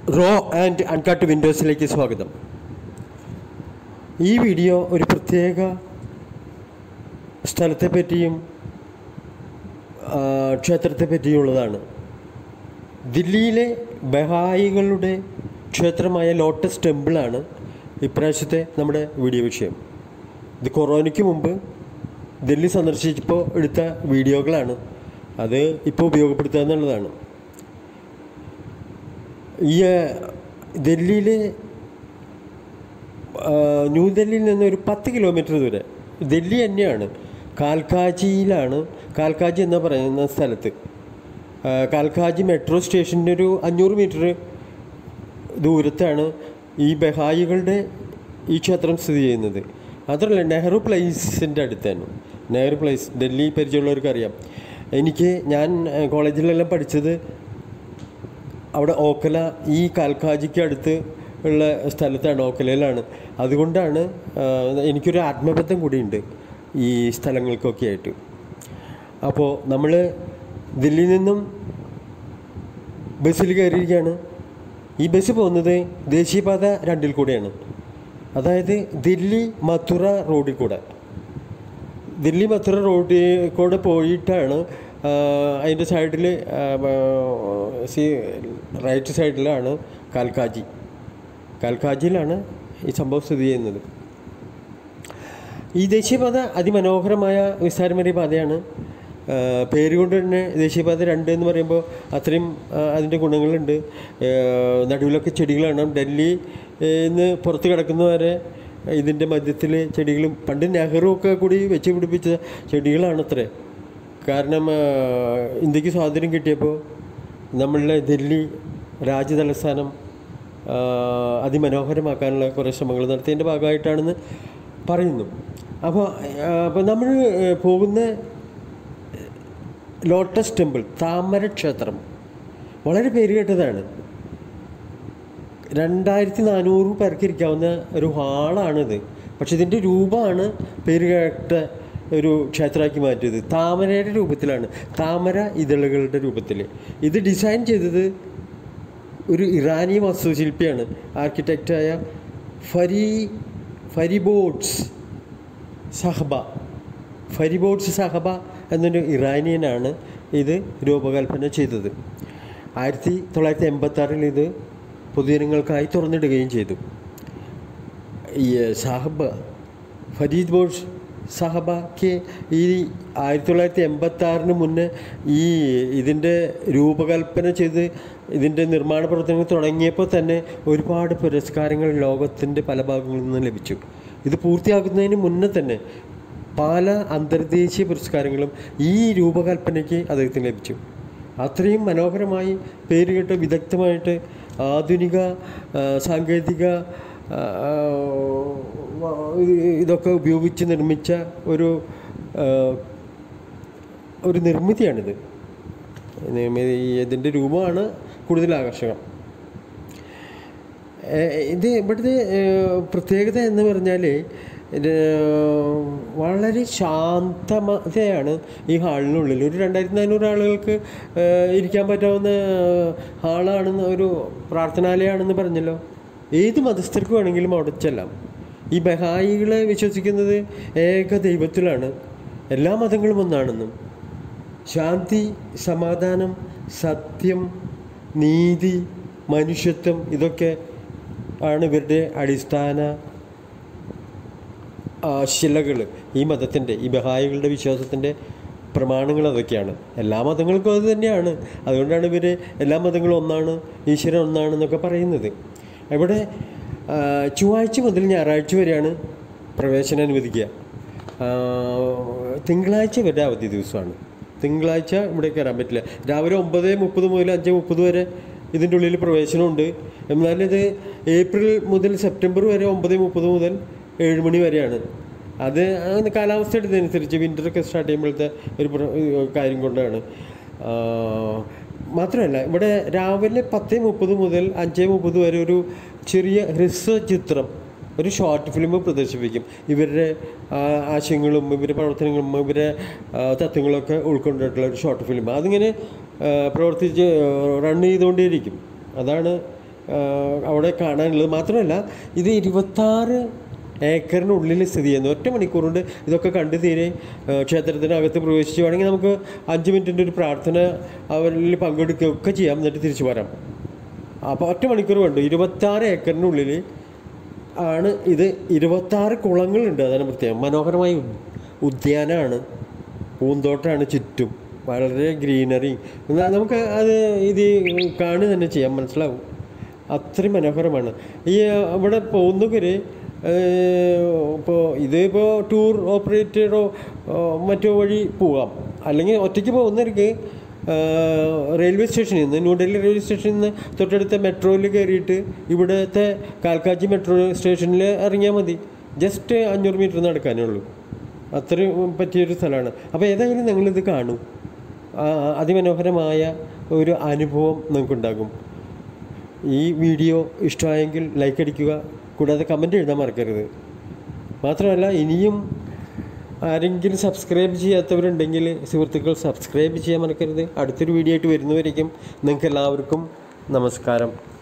raw and uncut വിൻഡോസിലേക്ക് സ്വാഗതം ഈ video ഒരു പ്രത്യേക സ്ഥലത്തെ പറ്റിയും ആ, ക്ഷേത്രത്തെ പറ്റിയുള്ളതാണ് ദില്ലിയിലെ ബഹായികളുടെ ക്ഷേത്രമായ ലോട്ടസ് ടെമ്പിളാണ് ഇപ്രാവശ്യത്തെ നമ്മുടെ വീഡിയോ വിഷയം ഇത് കൊറോണയ്ക്ക് മുമ്പ് ദില്ലി സന്ദർശിച്ചപ്പോൾ എടുത്ത വീഡിയോകളാണ് അത് ഇപ്പോൾ ഉപയോഗപ്പെടുത്തുക എന്നുള്ളതാണ് ഈ ആ, ഡൽഹിയിലെ ആ, ന്യൂഡൽഹിയിൽ നിന്ന് ഒരു പത്ത് കിലോമീറ്റർ ദൂരെ ഡൽഹി തന്നെയാണ് കാൽക്കാജിയിലാണ് കാൽക്കാജി എന്ന് പറയുന്ന സ്ഥലത്ത് ആ, കാൽക്കാജി മെട്രോ സ്റ്റേഷൻ്റെ ഒരു അഞ്ഞൂറ് മീറ്റർ ദൂരത്താണ് ഈ ബഹായികളുടെ ഈ ക്ഷേത്രം സ്ഥിതി ചെയ്യുന്നത് മാത്രമല്ല നെഹ്റു പ്ലേസിൻ്റെ അടുത്താണ് നെഹ്റു പ്ലേസ് ഡൽഹി പരിചയമുള്ളവർക്ക് അറിയാം എനിക്ക് ഞാൻ ആ, കോളേജിലെല്ലാം പഠിച്ചത് അവിടെ ഓക്കല ഈ കാൽക്കാജിക്ക് അടുത്ത് ഉള്ള സ്ഥലത്താണ് ഓക്കലയിലാണ് അതുകൊണ്ടാണ് ആ, എനിക്കൊരു ആത്മബന്ധം കൂടിയുണ്ട് ഈ സ്ഥലങ്ങൾക്കൊക്കെ ആയിട്ട് അപ്പോൾ നമ്മൾ ദില്ലിയിൽ നിന്നും ബസ്സിൽ കയറിയിരിക്കുകയാണ് ഈ ബസ് പോകുന്നത് ദേശീയപാത രണ്ടിൽ കൂടെയാണ് അതായത് ദില്ലി മഥുറ റോഡിൽ കൂടെ ദില്ലി മഥുര റോഡിൽ കൂടെ പോയിട്ടാണ് ആ, അതിൻ്റെ സൈഡിൽ സി റൈറ്റ് സൈഡിലാണ് കാൽക്കാജി കാൽക്കാജിയിലാണ് ഈ സംഭവം സ്ഥിതി ചെയ്യുന്നത് ഈ ദേശീയപാത അതിമനോഹരമായ വിസ്താരമേറിയ പാതയാണ് ആ, പേര് കൊണ്ട് തന്നെ ദേശീയപാത രണ്ട് എന്ന് പറയുമ്പോൾ അത്രയും ആ, അതിൻ്റെ ഗുണങ്ങളുണ്ട് ആ, നടുവിലൊക്കെ ചെടികളാണ് ഡൽഹി നിന്ന് പുറത്ത് കിടക്കുന്നവരെ ഇതിൻ്റെ മധ്യത്തിൽ ചെടികളും പണ്ട് നെഹ്റു ഒക്കെ കൂടി വെച്ച് പിടിപ്പിച്ച ചെടികളാണത്രേ കാരണം ആ, ഇന്ത്യക്ക് സ്വാതന്ത്ര്യം കിട്ടിയപ്പോൾ നമ്മളുടെ ദില്ലി രാജ്യതലസ്ഥാനം ആ, അതിമനോഹരമാക്കാനുള്ള കുറേ ശ്രമങ്ങൾ നടത്തിയതിൻ്റെ ഭാഗമായിട്ടാണെന്ന് പറയുന്നു അപ്പോൾ അപ്പോൾ നമ്മൾ പോകുന്ന ലോട്ടസ് ടെമ്പിൾ താമര ക്ഷേത്രം വളരെ പേര് കേട്ടതാണ് രണ്ടായിരത്തി നാനൂറ് പേർക്ക് ഇരിക്കാവുന്ന ഒരു ഹാളാണിത് പക്ഷെ ഇതിൻ്റെ രൂപമാണ് പേര് കേട്ട ഒരു ക്ഷേത്രമാക്കി മാറ്റിയത് താമരയുടെ രൂപത്തിലാണ് താമര ഇതളുകളുടെ രൂപത്തിൽ ഇത് ഡിസൈൻ ചെയ്തത് ഒരു ഇറാനി വാസ്തുശില്പിയാണ് ആർക്കിടെക്റ്റായ ഫരി ഫരിബോട്സ് സഹബ ഫരിബോട്സ് സഹബ എന്നൊരു ഇറാനിയനാണ് ഇത് രൂപകൽപ്പന ചെയ്തത് ആയിരത്തി തൊള്ളായിരത്തി എൺപത്തി ആറിൽ ഇത് പൊതുജനങ്ങൾക്കായി തുറന്നിടുകയും ചെയ്തു ഈ സാഹബ് ഫരീദ് ബോഷ് സാഹബയ്ക്ക് ഈ ആയിരത്തി തൊള്ളായിരത്തി എൺപത്തി ആറിന് മുന്നേ ഈ ഇതിൻ്റെ രൂപകൽപ്പന ചെയ്ത് ഇതിൻ്റെ നിർമ്മാണ പ്രവർത്തനങ്ങൾ തുടങ്ങിയപ്പോൾ തന്നെ ഒരുപാട് പുരസ്കാരങ്ങൾ ലോകത്തിൻ്റെ പല ഭാഗങ്ങളിൽ നിന്ന് ലഭിച്ചു ഇത് പൂർത്തിയാക്കുന്നതിന് മുന്നേ തന്നെ പല അന്തർദേശീയ പുരസ്കാരങ്ങളും ഈ രൂപകൽപ്പനയ്ക്ക് അദ്ദേഹത്തിന് ലഭിച്ചു അത്രയും മനോഹരമായി പേരുകേട്ട വിദഗ്ധമായിട്ട് ആധുനിക ആ, സാങ്കേതിക ആ, ആ, ഇതൊക്കെ ഉപയോഗിച്ച് നിർമ്മിച്ച ഒരു ആ, ഒരു നിർമ്മിതിയാണിത് നിർമ്മിതി ഇതിൻ്റെ രൂപമാണ് കൂടുതൽ ആകർഷകം ഏഹ് ഇത് ഇവിടുത്തെ ഏഹ് പ്രത്യേകത എന്ന് പറഞ്ഞാൽ ഇത് വളരെ ശാന്തമതയാണ് ഈ ഹാളിനുള്ളിൽ ഒരു രണ്ടായിരത്തി നാനൂറ് ആളുകൾക്ക് ഏഹ് ഇരിക്കാൻ പറ്റാവുന്ന ഹാളാണെന്ന് ഒരു പ്രാർത്ഥനാലയമാണെന്ന് പറഞ്ഞല്ലോ ഏത് മതസ്ഥർക്ക് വേണമെങ്കിലും അവിടെ ചെല്ലാം ഈ ബഹായികളെ വിശ്വസിക്കുന്നത് ഏക ദൈവത്തിലാണ് എല്ലാ മതങ്ങളും ഒന്നാണെന്നും ശാന്തി സമാധാനം സത്യം നീതി മനുഷ്യത്വം ഇതൊക്കെ ആണ് ഇവരുടെ അടിസ്ഥാന ശിലകൾ ഈ മതത്തിൻ്റെ ഈ ബഹായികളുടെ വിശ്വാസത്തിൻ്റെ പ്രമാണങ്ങൾ അതൊക്കെയാണ് എല്ലാ മതങ്ങൾക്കും അത് തന്നെയാണ് അതുകൊണ്ടാണ് ഇവർ എല്ലാ മതങ്ങളും ഒന്നാണ് ഈശ്വരൻ ഒന്നാണെന്നൊക്കെ പറയുന്നത് ഇവിടെ ആ, ചൊവ്വാഴ്ച മുതൽ ഞായറാഴ്ച വരെയാണ് പ്രവേശനം അനുവദിക്കുക ആ, തിങ്കളാഴ്ച വരെ അവധി ദിവസമാണ് തിങ്കളാഴ്ച ഇവിടെ കയറാൻ പറ്റില്ല രാവിലെ ഒമ്പത് മുപ്പത് മുതൽ അഞ്ച് മുപ്പത് വരെ ഇതിൻ്റെ ഉള്ളിൽ പ്രവേശനമുണ്ട് എന്നാലിത് ഏപ്രിൽ മുതൽ സെപ്റ്റംബർ വരെ ഒമ്പത് മുപ്പത് മുതൽ ഏഴ് മണി വരെയാണ് അത് അങ്ങനെ കാലാവസ്ഥയുടെ ഇതനുസരിച്ച് വിൻ്ററൊക്കെ സ്റ്റാർട്ട് ചെയ്യുമ്പോഴത്തെ ഒരു പ്ര- ഒരു കാര്യം കൊണ്ടാണ് ആ, മാത്രമല്ല ഇവിടെ രാവിലെ പത്ത് മുപ്പത് മുതൽ അഞ്ച് മുപ്പത് വരെ ഒരു ചെറിയ ഹ്രസ്വ ചിത്രം ഒരു ഷോർട്ട് ഫിലിം പ്രദർശിപ്പിക്കും ഇവരുടെ ആ, ആശയങ്ങളും ഇവരുടെ പ്രവർത്തനങ്ങളും ഇവരുടെ ആ, തത്വങ്ങളൊക്കെ ഉൾക്കൊണ്ടിട്ടുള്ള ഒരു ഷോർട്ട് ഫിലിം അതിങ്ങനെ ആ, പ്രവർത്തിച്ച് റൺ ചെയ്തുകൊണ്ടേയിരിക്കും അതാണ് ആ, അവിടെ കാണാനുള്ളത് മാത്രമല്ല ഇത് ഇരുപത്താറ് ഏക്കറിനുള്ളിൽ സ്ഥിതി ചെയ്യുന്നു ഒറ്റ മണിക്കൂർ കൊണ്ട് ഇതൊക്കെ കണ്ടു തീരെ ആ, ക്ഷേത്രത്തിനകത്ത് പ്രവേശിച്ചുവാണെങ്കിൽ നമുക്ക് അഞ്ച് മിനിറ്റിൻ്റെ ഒരു പ്രാർത്ഥന അവരിൽ പങ്കെടുക്കുകയൊക്കെ ചെയ്യാം എന്നിട്ട് തിരിച്ചു വരാം അപ്പോൾ ഒറ്റ മണിക്കൂർ വേണ്ടു ഇരുപത്താറ് ഏക്കറിനുള്ളിൽ ആണ് ഇത് ഇരുപത്താറ് കുളങ്ങളുണ്ട് അതാണ് പ്രത്യേകം മനോഹരമായ ഉദ്- ഉദ്യാനമാണ് പൂന്തോട്ടമാണ് ചുറ്റും വളരെ ഗ്രീനറി എന്നാ നമുക്ക് അത് ഇത് കാണുക തന്നെ ചെയ്യാം മനസ്സിലാവും അത്രയും മനോഹരമാണ് ഈ അവിടെ പോകുന്നവർ ഇപ്പോൾ ഇതിപ്പോൾ ടൂർ ഓപ്പറേറ്ററോ മറ്റോ വഴി പോവാം അല്ലെങ്കിൽ ഒറ്റയ്ക്ക് പോകുന്നവർക്ക് റെയിൽവേ സ്റ്റേഷനിൽ നിന്ന് ന്യൂഡൽഹി റെയിൽവേ സ്റ്റേഷനിൽ നിന്ന് തൊട്ടടുത്ത മെട്രോയിൽ കയറിയിട്ട് ഇവിടുത്തെ കാൽക്കാച്ചി മെട്രോ സ്റ്റേഷനിൽ ഇറങ്ങിയാൽ മതി ജസ്റ്റ് അഞ്ഞൂറ് മീറ്റർ നടക്കാനേ ഉള്ളൂ അത്രയും പറ്റിയൊരു സ്ഥലമാണ് അപ്പോൾ ഏതായാലും നിങ്ങളിത് കാണും ആ, അതിമനോഹരമായ ഒരു അനുഭവം നിങ്ങൾക്കുണ്ടാകും ഈ വീഡിയോ ഇഷ്ടമായെങ്കിൽ ലൈക്ക് അടിക്കുക കൂടാതെ കമൻറ്റ് എഴുതാൻ മറക്കരുത് മാത്രമല്ല ഇനിയും ആരെങ്കിലും സബ്സ്ക്രൈബ് ചെയ്യാത്തവരുണ്ടെങ്കിൽ സുഹൃത്തുക്കൾ സബ്സ്ക്രൈബ് ചെയ്യാൻ മറക്കരുത് അടുത്തൊരു വീഡിയോ ആയിട്ട് വരുന്നവരേക്കും നിങ്ങൾക്ക് എല്ലാവർക്കും നമസ്കാരം